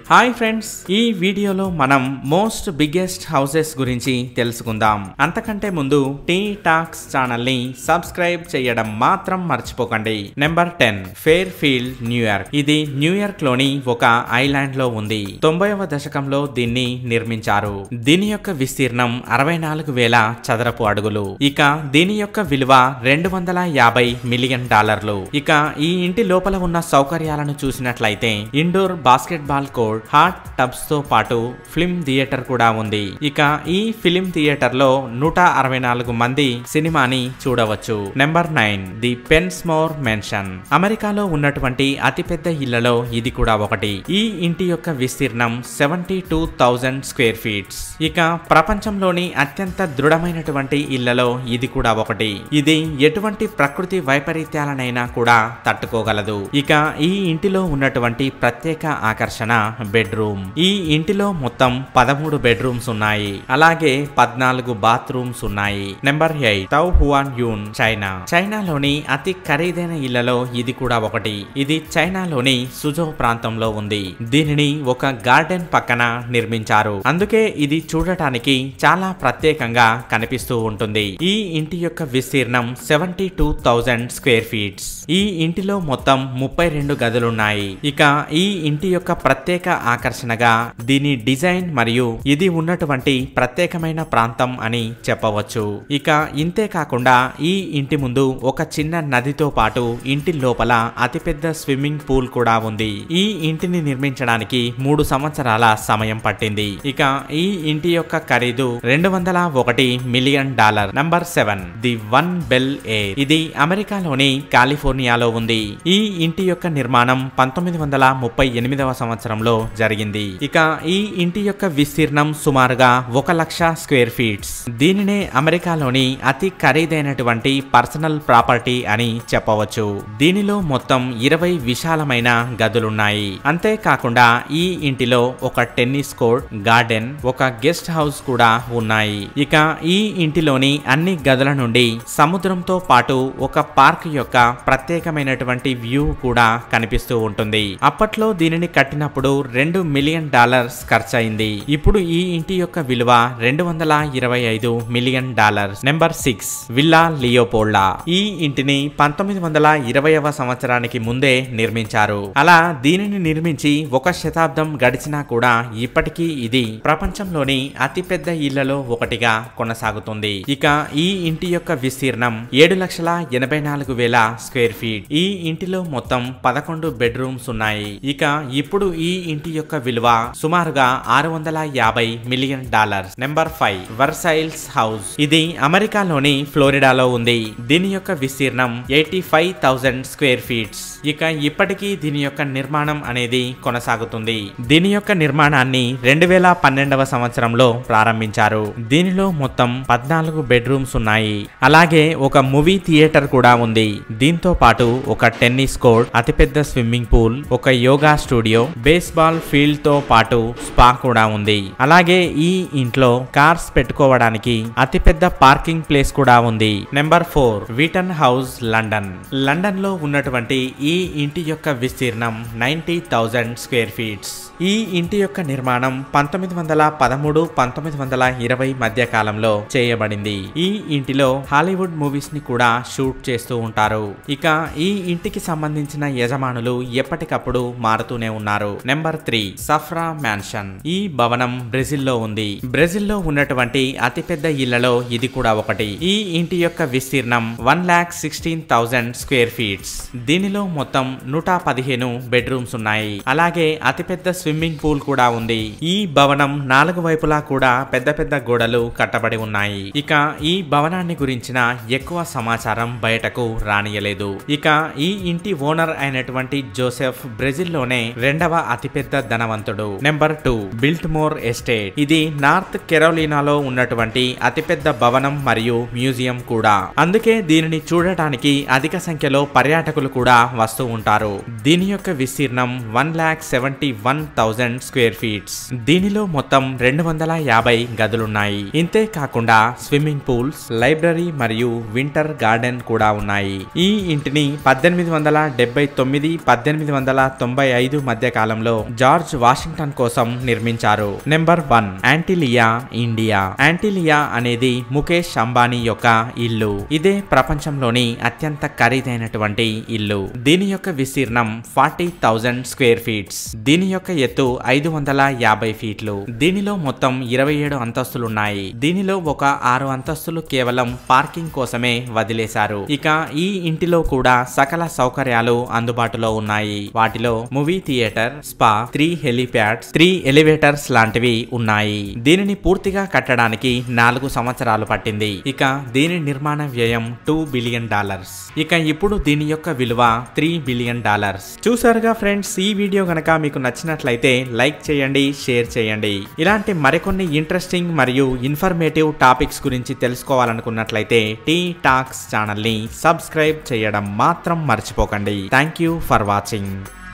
hi friends ఈ వీడియోలో మనం మోస్ట్ బిగ్గెస్ట్ హౌసెస్ గురించి తెలుసుకుందాం అంతకంటే ముందు టీ టాక్స్ ఛానల్ ని సబ్స్క్రైబ్ చేయడం మాత్రం మర్చిపోకండి number ten Fairfield New York ఇది న్యూయార్క్ లోని ఒక ఐలాండ్ లో ఉంది తొంభైవ దశకంలో దీన్ని నిర్మించారు దీని యొక్క విస్తీర్ణం అరవై నాలుగు వేల చదరపు అడుగులు ఇక దీని యొక్క విలువ రెండు వందల యాభై మిలియన్ డాలర్లు ఇక ఈ ఇంటి లోపల ఉన్న సౌకర్యాలను చూసినట్లయితే indoor basketball court hot tubs తో పాటు ఫిల్మ్ థియేటర్ కూడా ఉంది ఇక ఈ ఫిలిం థియేటర్ లో నూట అరవై నాలుగు మంది సినిమాని చూడవచ్చు number nine the Pensmore mansion అమెరికాలో ఉన్నటువంటి అతిపెద్ద ఇళ్లలో ఇది కూడా ఒకటి ఈ ఇంటి యొక్క విస్తీర్ణం seventy two thousand square feets ఇక ప్రపంచంలోని అత్యంత దృఢమైనటువంటి ఇళ్లలో ఇది కూడా ఒకటి ఇది ఎటువంటి ప్రకృతి వైపరీత్యాలనైనా కూడా తట్టుకోగలదు ఇక ఈ ఇంటిలో ఉన్నటువంటి ప్రత్యేక ఆకర్షణ బెడ్రూమ్ ఈ ఇంటిలో మొత్తం పదమూడు బెడ్రూమ్స్ ఉన్నాయి అలాగే పద్నాలుగు బాత్రూమ్స్ ఉన్నాయి నెంబర్ ఎయిట్ తౌ హువాన్ యూన్ చైనా చైనాలోని అతి ఖరీదైన ఇళ్లలో ఇది కూడా ఒకటి ఇది చైనాలోని సుజో ప్రాంతంలో ఉంది దీనిని ఒక గార్డెన్ పక్కన నిర్మించారు అందుకే ఇది చూడటానికి చాలా ప్రత్యేకంగా కనిపిస్తూ ఉంటుంది ఈ ఇంటి యొక్క విస్తీర్ణం seventy two thousand square feets ఈ ఇంటిలో మొత్తం ముప్పై రెండు గదులున్నాయి ఇక ఈ ఇంటి యొక్క ప్రత్యేక ఆకర్షణగా దీని డిజైన్ మరియు ఇది ఉన్నటువంటి ప్రత్యేకమైన ప్రాంతం అని చెప్పవచ్చు ఇక ఇంతే కాకుండా ఈ ఇంటి ముందు ఒక చిన్న నదితో పాటు ఇంటి లోపల అతిపెద్ద స్విమ్మింగ్ పూల్ కూడా ఉంది ఈ ఇంటిని నిర్మించడానికి మూడు సంవత్సరాల సమయం పట్టింది ఇక ఈ ఇంటి యొక్క ఖరీదు రెండు వందల ఒకటి million dollar number seven the one Bel Air ఇది అమెరికాలోని కాలిఫోర్నియాలో ఉంది ఈ ఇంటి యొక్క నిర్మాణం పంతొమ్మిది వందల ముప్పై ఎనిమిదవ సంవత్సరంలో జరిగింది ఇక ఈ ఇంటి యొక్క విస్తీర్ణం సుమారుగా ఒక లక్ష స్క్వేర్ ఫీట్స్ దీనినే అమెరికాలోని అతి ఖరీదైనటువంటి పర్సనల్ ప్రాపర్టీ అని చెప్పవచ్చు దీనిలో మొత్తం ఇరవై విశాలమైన గదులున్నాయి అంతేకాకుండా ఈ ఇంటిలో ఒక టెన్నిస్ కోర్ట్ గార్డెన్ ఒక గెస్ట్ హౌస్ కూడా ఉన్నాయి ఇక ఈ ఇంటిలోని అన్ని గదుల నుండి సముద్రంతో పాటు ఒక పార్క్ యొక్క ప్రత్యేకమైనటువంటి వ్యూ కూడా కనిపిస్తూ ఉంటుంది అప్పట్లో దీనిని కట్టినప్పుడు రెండు మిలియన్ డాలర్స్ ఖర్చయింది ఇప్పుడు ఈ ఇంటి యొక్క విలువ రెండు వందల ఇరవై ఐదు million dollars number six villa Leopolda ఈ ఇంటిని పంతొమ్మిది వందల ఇరవైవ సంవత్సరానికి ముందే నిర్మించారు అలా దీనిని నిర్మించి ఒక శతాబ్దం గడిచినా కూడా ఇప్పటికీ ఇది ప్రపంచంలోని అతిపెద్ద ఇళ్లలో ఒకటిగా కొనసాగుతుంది ఇక ఈ ఇంటి యొక్క విస్తీర్ణం ఏడు లక్షల ఎనభై నాలుగు వేల స్క్వేర్ ఫీట్ ఈ ఇంటిలో మొత్తం పదకొండు బెడ్రూమ్స్ ఉన్నాయి ఇక ఇప్పుడు ఈ ఇంటి యొక్క విలువ సుమారుగా ఆరు వందల యాభై million dollars number five Versailles house ఇది అమెరికాలోని ఫ్లోరిడాలో ఉంది దీని యొక్క విస్తీర్ణం eighty five thousand square feets ఇక ఇప్పటికీ దీని యొక్క నిర్మాణం అనేది కొనసాగుతుంది దీని యొక్క నిర్మాణాన్ని రెండు వేల పన్నెండవ సంవత్సరంలో ప్రారంభించారు దీనిలో మొత్తం పద్నాలుగు బెడ్రూమ్స్ ఉన్నాయి అలాగే ఒక మూవీ థియేటర్ కూడా ఉంది దీంతో పాటు ఒక టెన్నిస్ కోర్ట్ అతిపెద్ద స్విమ్మింగ్ పూల్ ఒక యోగా స్టూడియో బేస్బాల్ ఫీల్డ్ తో పాటు స్పా కూడా ఉంది అలాగే ఈ ఇంట్లో కార్స్ పెట్టుకోవడానికి అతిపెద్ద పార్కింగ్ ప్లేస్ కూడా ఉంది number four Witanhurst London London లో ఉన్నటువంటి ఈ ఇంటి యొక్క విస్తీర్ణం నైన్టీ థౌజండ్ స్క్వేర్ ఫీట్స్ ఈ ఇంటి యొక్క నిర్మాణం పంతొమ్మిది వందల పదమూడు పంతొమ్మిది వందల ఇరవై మధ్య కాలంలో చేయబడింది ఈ ఇంటిలో హాలీవుడ్ మూవీస్ ని కూడా షూట్ చేస్తూ ఉంటారు ఇక ఈ ఇంటికి సంబంధించిన యజమానులు ఎప్పటికప్పుడు మారుతూనే ఉన్నారు నెంబర్ త్రీ సఫ్రా మ్యాన్షన్ ఈ భవనం బ్రెజిల్ లో ఉంది బ్రెజిల్ లో ఉన్నటువంటి అతిపెద్ద ఇళ్లలో ఇది కూడా ఒకటి ఈ ఇంటి యొక్క విస్తీర్ణం one lakh sixteen thousand square feets దీనిలో మొత్తం నూట పదిహేను బెడ్రూమ్స్ ఉన్నాయి అలాగే అతిపెద్ద స్విమ్మింగ్ పూల్ కూడా ఉంది ఈ భవనం నాలుగు వైపులా కూడా పెద్ద పెద్ద గోడలు కట్టబడి ఉన్నాయి ఇక ఈ భవనాన్ని గురించిన ఎక్కువ సమాచారం బయటకు రానియలేదు ఇక ఈ ఇంటి ఓనర్ అయినటువంటి జోసెఫ్ బ్రెజిల్ లోనే రెండవ అతిపెద్ద ధనవంతుడు నెంబర్ టూ బిల్ట్మోర్ ఎస్టేట్ ఇది నార్త్ కెరోలినాలో ఉన్నటువంటి అతిపెద్ద భవనం మరియు మ్యూజియం కూడా అందుకే దీనిని చూడటానికి అధిక సంఖ్యలో పర్యాటకులు కూడా వస్తూ ఉంటారు దీని యొక్క విస్తీర్ణం one lakh seventy one thousand square feets దీనిలో మొత్తం రెండు వందల యాభై గదులున్నాయి ఇంతే కాకుండా స్విమ్మింగ్ పూల్స్ లైబ్రరీ మరియు వింటర్ గార్డెన్ కూడా ఉన్నాయి ఈ ఇంటిని పద్దెనిమిది వందల డెబ్బై తొమ్మిది పద్దెనిమిది వందల తొంభై ఐదు మధ్య కాలంలో జార్జ్ వాషింగ్టన్ కోసం నిర్మించారు number one Antilia India Antilia అనేది ముఖేష్ అంబానీ యొక్క ఇల్లు ఇదే ప్రపంచంలోని అత్యంత ఖరీదైనటువంటి ఇల్లు దీని యొక్క విస్తీర్ణం ఫార్టీ థౌజండ్ స్క్వేర్ ఫీట్స్ దీని యొక్క ఎత్తు ఐదు వందల యాభై ఫీట్లు దీనిలో మొత్తం ఇరవై ఏడు అంతస్తులున్నాయి దీనిలో ఒక ఆరు అంతస్తులు కేవలం పార్కింగ్ కోసమే వదిలేశారు ఇక ఈ ఇంటిలో కూడా సకల సౌకర్యాలు అందుబాటులో ఉన్నాయి వాటిలో movie theatre spa three helipads three elevators లాంటివి ఉన్నాయి దీనిని పూర్తిగా కట్టడానికి నాలుగు సంవత్సరాలు పట్టింది ఇక దీని నిర్మాణ వ్యయం టూ బిలియన్ డాలర్స్ ఇక ఇప్పుడు దీని యొక్క విలువ త్రీ బిలియన్ డాలర్స్ చూసారుగా ఫ్రెండ్స్ ఈ వీడియో గనక మీకు నచ్చినట్లయితే లైక్ చేయండి షేర్ చేయండి ఇలాంటి మరికొన్ని ఇంట్రెస్టింగ్ మరియు ఇన్ఫర్మేటివ్ టాపిక్స్ గురించి తెలుసుకోవాలనుకున్నట్లయితే టీ టాక్స్ ఛానల్ని సబ్స్క్రైబ్ చేయడం మాత్రం మర్చిపోకండి థ్యాంక్ యూ ఫర్ వాచింగ్